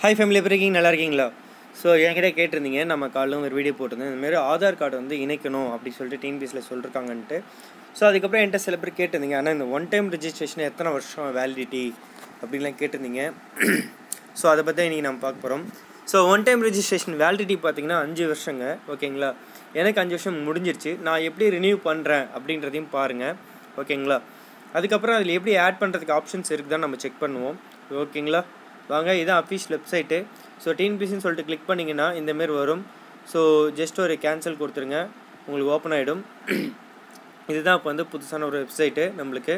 hi family எப்படி இருக்கீங்க நல்லா இருக்கீங்களா ஸோ என்கிட்ட கேட்டிருந்தீங்க நம்ம காலையில் ஒரு வீடியோ போட்டிருந்தேன் இந்த மாதிரி ஆதார் கார்டு வந்து இணைக்கணும் அப்படி சொல்லிட்டு டிஎன்பிஎஸ்சில் சொல்லிருக்காங்கன்ட்டு ஸோ அதுக்கப்புறம் என்கிட்ட சில பேர் கேட்டிருந்தீங்க ஆனால் இந்த ஒன் டைம் ரிஜிஸ்ட்ரேஷன் எத்தனை வருஷம் வேலிடிட்டி அப்படின்லாம் கேட்டிருந்தீங்க ஸோ அதை பற்றி இன்றைக்கி நம்ம பார்க்க போகிறோம் so one time registration validity பார்த்தீங்கன்னா அஞ்சு வருஷங்க ஓகேங்களா எனக்கு அஞ்சு வருஷம் முடிஞ்சிருச்சு நான் எப்படி ரினியூ பண்ணுறேன் அப்படின்றதையும் பாருங்கள் ஓகேங்களா அதுக்கப்புறம் அதில் எப்படி ஆட் பண்ணுறதுக்கு ஆப்ஷன்ஸ் இருக்குதான்னு நம்ம செக் பண்ணுவோம் ஓகேங்களா வாங்க இதுதான் அஃபீஷியல் வெப்சைட்டு ஸோ டிஎன்பிசின்னு சொல்லிட்டு கிளிக் பண்ணிங்கன்னா இந்தமாரி வரும் ஸோ ஜஸ்ட் ஒரு கேன்சல் கொடுத்துருங்க உங்களுக்கு ஓப்பன் ஆகிடும் இதுதான் இப்போ வந்து புதுசான ஒரு வெப்சைட்டு நம்மளுக்கு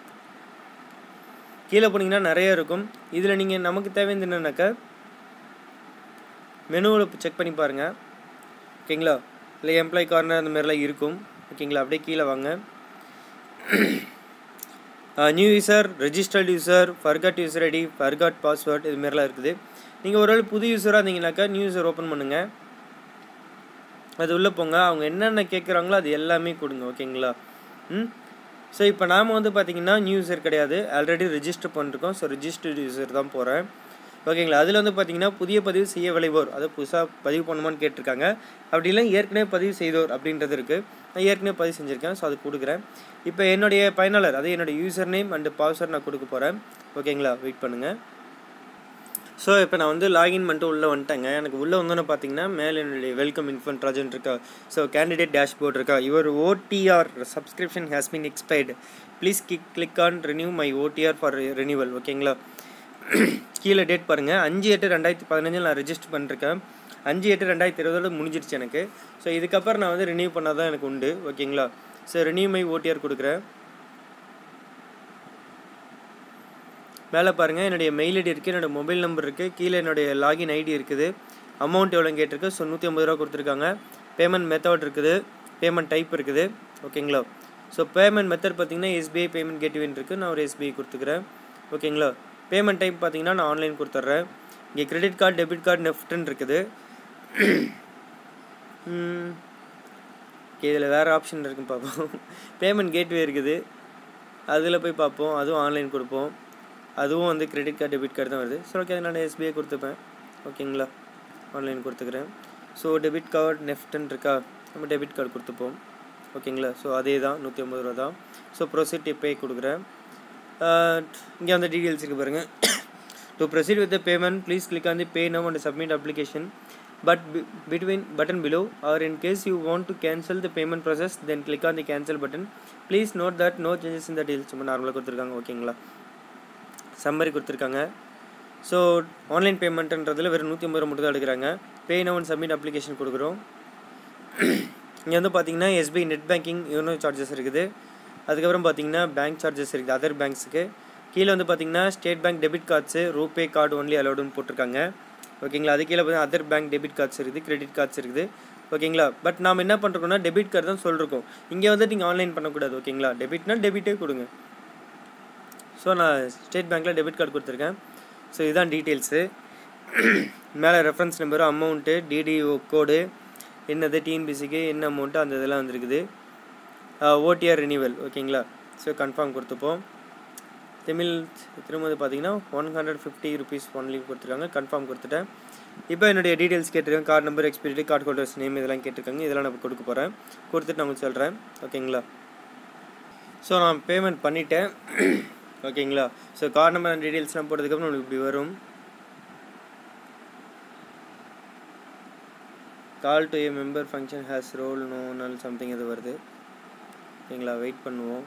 கீழே போனீங்கன்னா நிறைய இருக்கும் இதில் நீங்கள் நமக்கு தேவையானது என்னன்னாக்கா மெனுவில் செக் பண்ணி பாருங்கள் ஓகேங்களா இல்லை எம்ப்ளாய் கார்னர் அந்த மாதிரிலாம் இருக்கும் ஓகேங்களா அப்படியே கீழே வாங்க new user registered user forgot user ID forgot password இது மாதிரிலாம் இருக்குது நீங்கள் ஒருவேளை புது யூஸராக இருந்தீங்கன்னாக்கா நியூ யூசர் ஓப்பன் பண்ணுங்கள் அது உள்ளே போங்க அவங்க என்னென்ன கேட்குறாங்களோ அது எல்லாமே கொடுங்க ஓகேங்களா ம் ஸோ இப்போ நாம் வந்து பார்த்தீங்கன்னா நியூ யூசர் கிடையாது ஆல்ரெடி ரெஜிஸ்டர் பண்ணிருக்கோம் ஸோ ரெஜிஸ்டர்டு யூசர் தான் போகிறேன் ஓகேங்களா அதில் வந்து பார்த்தீங்கன்னா புதிய பதிவு செய்ய விளைவோர் அதை புதுசாக பதிவு பண்ணுமான்னு கேட்டிருக்காங்க அப்படி இல்லை ஏற்கனவே பதிவு செய்தோர் அப்படின்றது இருக்குது நான் ஏற்கனவே பதிவு செஞ்சுருக்கேன் ஸோ அது கொடுக்குறேன் இப்போ என்னுடைய பயனாளர் அது என்னுடைய யூசர் நேம் அண்டு பாஸ்வேர்ட் நான் கொடுக்க போகிறேன் ஓகேங்களா வெயிட் பண்ணுங்கள் ஸோ இப்போ நான் வந்து லாகின் பண்ணிட்டு உள்ளே வந்துட்டேங்க எனக்கு உள்ளே வந்தோன்னு பார்த்தீங்கன்னா மேலே என்னுடைய வெல்கம் இன்ஃபன் ராஜன் இருக்கா ஸோ கேண்டிடேட் டேஷ்போர்ட் இருக்கா your OTR subscription has been expired please கிக் click on renew my OTR for renewal ஓகேங்களா கீழே டேட் பாருங்கள் அஞ்சு எட்டு ரெண்டாயிரத்தி பதினஞ்சில் நான் ரெஜிஸ்டர் பண்ணிருக்கேன் அஞ்சு எட்டு ரெண்டாயிரத்தி இருபதோட முடிஞ்சிருச்சு எனக்கு ஸோ இதுக்கப்புறம் நான் வந்து ரினியூ பண்ணால் தான் எனக்கு உண்டு ஓகேங்களா ஸோ ரினியூ மை ஓடிஆர் கொடுக்குறேன் மேலே பாருங்கள் என்னுடைய மெயில் ஐடி இருக்குது என்னோடய மொபைல் நம்பர் இருக்குது கீழே என்னுடைய லாகின் ஐடி இருக்குது அமௌண்ட் எவ்வளோ கேட்டிருக்கு ஸோ நூற்றி ஐம்பது ரூபா கொடுத்துருக்காங்க பேமெண்ட் மெத்தட் இருக்குது பேமெண்ட் டைப் இருக்குது ஓகேங்களா ஸோ பேமெண்ட் மெத்தட் பார்த்தீங்கன்னா எஸ்பிஐ பேமெண்ட் கேட்வேன் இருக்குது நான் ஒரு எஸ்பிஐ கொடுத்துக்கிறேன் ஓகேங்களா பேமெண்ட் டைப் பார்த்தீங்கன்னா நான் ஆன்லைன் கொடுத்துட்றேன் இங்கே கிரெடிட் கார்டு டெபிட் கார்டு நெஃப்ட்டுன்னு இருக்குது ஓகே இதில் வேறு ஆப்ஷன் இருக்குன்னு பார்ப்போம் பேமெண்ட் கேட்வே இருக்குது அதில் போய் பார்ப்போம் அதுவும் ஆன்லைன் கொடுப்போம் அதுவும் வந்து கிரெடிட் கார்டு டெபிட் கார்டு தான் வருது ஸோ ஓகே நான் எஸ்பிஐ கொடுத்துப்பேன் ஓகேங்களா ஆன்லைன் கொடுத்துக்கிறேன் ஸோ டெபிட் கார்டு நெஃப்ட்டுன்னு இருக்கா நம்ம டெபிட் கார்டு கொடுத்துப்போம் ஓகேங்களா ஸோ அதே தான் நூற்றி ஐம்பது ரூபா தான் ஸோ ப்ரொசீட் பே கொடுக்குறேன் இங்கே வந்து டீட்டெயில்ஸ் இருக்குது பாருங்கள் to proceed with the payment please click on the pay now and submit application but between button below or in case you want to cancel the payment process then click on the cancel button please note that no changes இந்த deals சும்மா நார்மலாக கொடுத்துருக்காங்க ஓகேங்களா summary கொடுத்துருக்காங்க so online பேமெண்ட்டுன்றதில் வெறும் நூற்றி ஐம்பது ரூபா மட்டும் தான் எடுக்கிறாங்க pay now and submit application கொடுக்குறோம் இங்கே வந்து பார்த்தீங்கன்னா SBI net banking YONO charges இருக்குது அதுக்கப்புறம் பார்த்தீங்கன்னா பேங்க் சார்ஜஸ் இருக்குது அதர் பேங்க்ஸுக்கு கீழே வந்து பார்த்தீங்கன்னா State Bank debit cards RuPay card only அலௌடுன்னு போட்டிருக்காங்க ஓகேங்களா அது கீழே பார்த்தீங்கன்னா அதர் பேங்க் டெபிட் கார்ட்ஸ் இருக்குது கிரெடிட் கார்ட்ஸ் இருக்குது ஓகேங்களா பட் நாம் என்ன பண்ணுறோம்னா டெபிட் கார்டு தான் சொல்லிருக்கோம் இங்கே வந்து நீங்கள் ஆன்லைன் பண்ணக்கூடாது ஓகேங்களா டெபிட்னா டெபிட்டே கொடுங்க ஸோ நான் ஸ்டேட் பேங்க்கில் டெபிட் கார்டு கொடுத்துருக்கேன் ஸோ இதுதான் டீட்டெயில்ஸு மேலே reference number amount DDO code என்னது டிஎன்பிசிக்கு என்ன அமௌண்ட்டு அந்த இதெல்லாம் வந்துருக்குது ஓடிஆர் ரினிவல் ஓகேங்களா ஸோ கன்ஃபார்ம் கொடுத்துப்போம் தமிழ் திரும்ப வந்து பார்த்தீங்கன்னா one hundred fifty rupees only கொடுத்துருக்காங்க கன்ஃபார்ம் கொடுத்துட்டேன் இப்போ என்னுடைய டீட்டெயில்ஸ் கேட்டிருக்கேன் card number expiry card holder's name இதெல்லாம் கேட்டிருக்காங்க இதெல்லாம் நான் கொடுக்க போகிறேன் கொடுத்துட்டு நான் உங்களுக்கு சொல்கிறேன் ஓகேங்களா ஸோ நான் பேமெண்ட் பண்ணிட்டேன் ஓகேங்களா ஸோ கார்டு நம்பர் அண்ட் டீட்டெயில்ஸ்லாம் போட்டதுக்கப்புறம் உங்களுக்கு இப்படி வரும் call to a member function has role no null something இது வருது ஓகேங்களா வெயிட் பண்ணுவோம்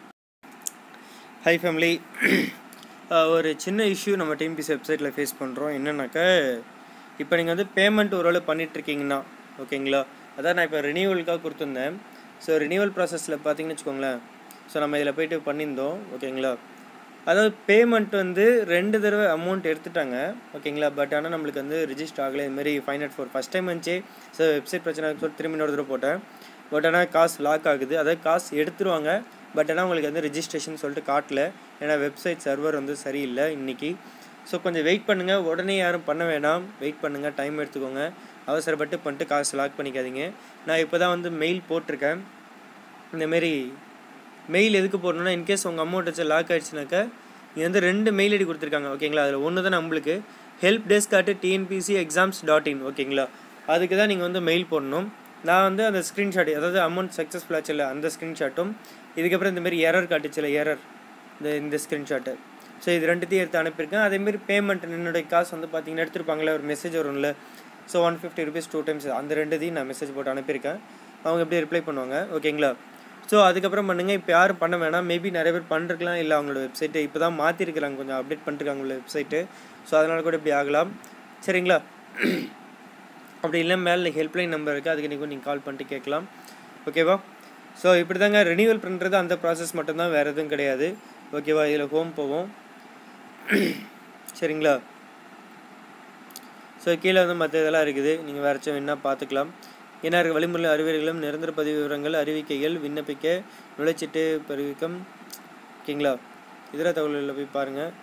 ஹை ஃபேமிலி ஒரு சின்ன இஷ்யூ நம்ம டிஎம்பிசி வெப்சைட்டில் ஃபேஸ் பண்ணுறோம் என்னன்னாக்கா இப்போ நீங்கள் வந்து பேமெண்ட் ஒரு வேளை பண்ணிகிட்ருக்கீங்கன்னா ஓகேங்களா அதான் நான் இப்போ ரினியூவலுக்காக கொடுத்துருந்தேன் ஸோ ரினியூவல் ப்ராசஸில் பார்த்தீங்கன்னு வச்சுக்கோங்களேன் ஸோ நம்ம இதில் போயிட்டு பண்ணியிருந்தோம் ஓகேங்களா அதாவது பேமெண்ட் வந்து ரெண்டு தடவை அமௌண்ட் எடுத்துட்டாங்க ஓகேங்களா பட் ஆனால் நம்மளுக்கு வந்து ரிஜிஸ்டர் ஆகலை இதுமாரி five nought four first time வந்துச்சு ஸோ வெப்சைட் பிரச்சனை சொல்லி திரும்பி இன்னொரு தடவை போட்டேன் பட் ஆனால் காசு லாக் ஆகுது அதாவது காசு எடுத்துருவாங்க பட் ஆனால் உங்களுக்கு வந்து ரிஜிஸ்ட்ரேஷன் சொல்லிட்டு காட்டல ஏன்னா வெப்சைட் சர்வர் வந்து சரியில்லை இன்றைக்கி ஸோ கொஞ்சம் வெயிட் பண்ணுங்கள் உடனே யாரும் பண்ண வேணாம் வெயிட் பண்ணுங்கள் டைம் எடுத்துக்கோங்க அவசரப்பட்டு பண்ணிட்டு காசு லாக் பண்ணிக்காதீங்க நான் இப்போ தான் வந்து மெயில் போட்டிருக்கேன் இந்தமாரி மெயில் எதுக்கு போடணும்னா இன்கேஸ் உங்கள் அமௌண்ட் வச்சு லாக் ஆகிடுச்சுனாக்கா இங்கே வந்து ரெண்டு மெயில் ஐடி கொடுத்துருக்காங்க ஓகேங்களா அதில் ஒன்று தான் நம்மளுக்கு help desk at TNPSC exams dot in ஓகேங்களா அதுக்கு தான் நீங்கள் வந்து மெயில் போடணும் நான் வந்து அந்த ஸ்க்ரீன்ஷாட் அதாவது அமௌண்ட் சக்ஸஸ்ஃபுல் ஆச்சுல அந்த ஸ்க்ரீன்ஷாட்டும் இதுக்கப்புறம் இந்த மாதிரி எரர் காட்டுச்சுல எரர் இந்த இந்த ஸ்க்ரீன்ஷாட்டு ஸோ இது ரெண்டுத்தையும் எடுத்து அனுப்பியிருக்கேன் அதேமாரி பேமெண்ட் என்னுடைய காசு வந்து பார்த்தீங்கன்னா எடுத்துருப்பாங்களே ஒரு மெசேஜ் வரும்ல so one fifty rupees two times அந்த ரெண்டுத்தையும் நான் மெசேஜ் போட்டு அனுப்பியிருக்கேன் அவங்க எப்படி ரிப்ளை பண்ணுவாங்க ஓகேங்களா ஸோ அதுக்கப்புறம் பண்ணுங்கள் இப்போ யாரும் பண்ண வேணாம் மேபி நிறைய பேர் பண்ணிருக்கலாம் இல்லை அவங்களோட வெப்சைட்டை இப்போ தான் மாற்றிருக்கிறாங்க கொஞ்சம் அப்டேட் பண்ணிருக்காங்க உங்களோட வெப்சைட்டு ஸோ அதனால் கூட இப்படி ஆகலாம் சரிங்களா அப்படி இல்லை மேலே ஹெல்ப்லைன் நம்பர் இருக்குது அதுக்கு நீங்கள் நீங்கள் கால் பண்ணிட்டு கேட்கலாம் ஓகேவா ஸோ இப்படி தாங்க ரெனியூவல் பண்ணுறது அந்த ப்ராசஸ் மட்டும்தான் வேறு எதுவும் கிடையாது ஓகேவா இதில் ஹோம் போவோம் சரிங்களா ஸோ கீழே வந்து மற்ற இதெல்லாம் இருக்குது நீங்கள் வேறச்சும் என்ன பார்த்துக்கலாம் என்ன இருக்குது வழிமுறை அறிவியல்களும் நிரந்தர பதிவு விவரங்கள் அறிவிக்கைகள் விண்ணப்பிக்க நுழைச்சிட்டு பரிவிக்கம் ஓகேங்களா இதர தகவல்களில் போய் பாருங்கள்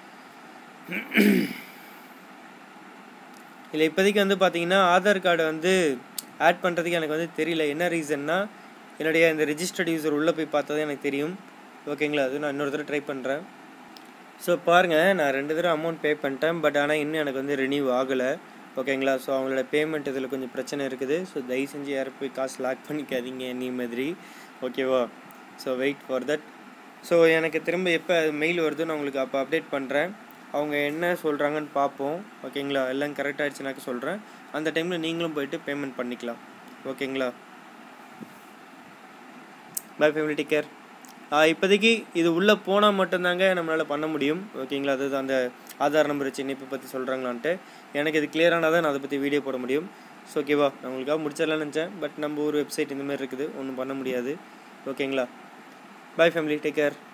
இல்லை இப்போதைக்கு வந்து பார்த்தீங்கன்னா ஆதார் கார்டை வந்து ஆட் பண்ணுறதுக்கு எனக்கு வந்து தெரியல என்ன ரீசன்னா என்னுடைய இந்த ரெஜிஸ்டர்ட் யூசர் உள்ளே போய் பார்த்தா தான் எனக்கு தெரியும் ஓகேங்களா அது நான் இன்னொரு தடவை ட்ரை பண்ணுறேன் ஸோ பாருங்கள் நான் ரெண்டு தடவை அமௌண்ட் பே பண்ணிட்டேன் பட் ஆனால் இன்னும் எனக்கு வந்து ரினியூ ஆகலை ஓகேங்களா ஸோ அவங்களோட பேமெண்ட் இதில் கொஞ்சம் பிரச்சனை இருக்குது ஸோ தயவு செஞ்சு யாரும் போய் காசு லாக் பண்ணிக்காதீங்க நீ மாதிரி ஓகேவா so wait for that so எனக்கு திரும்ப எப்போ மெயில் வருதோ நான் உங்களுக்கு அப்போ அப்டேட் பண்ணுறேன் அவங்க என்ன சொல்கிறாங்கன்னு பார்ப்போம் ஓகேங்களா எல்லாம் கரெக்ட் ஆகிடுச்சுனாக்க சொல்கிறேன் அந்த டைமில் நீங்களும் போயிட்டு பேமெண்ட் பண்ணிக்கலாம் ஓகேங்களா பை ஃபேமிலி டேக் கேர் இப்போதைக்கு இது உள்ளே போனால் மட்டும்தாங்க நம்மளால் பண்ண முடியும் ஓகேங்களா அதாவது அந்த ஆதார் நம்பர் வச்சு இணைப்பு பற்றி சொல்கிறாங்களான்ட்டு எனக்கு இது கிளியரானால் தான் நான் அதை பற்றி வீடியோ போட முடியும் ஸோ ஓகேவா நான் உங்களுக்காக முடிச்சிடலாம்னு நினச்சேன் பட் நம்ம ஒரு வெப்சைட் இந்த மாதிரி இருக்குது ஒன்றும் பண்ண முடியாது ஓகேங்களா பை ஃபேமிலி டேக் கேர்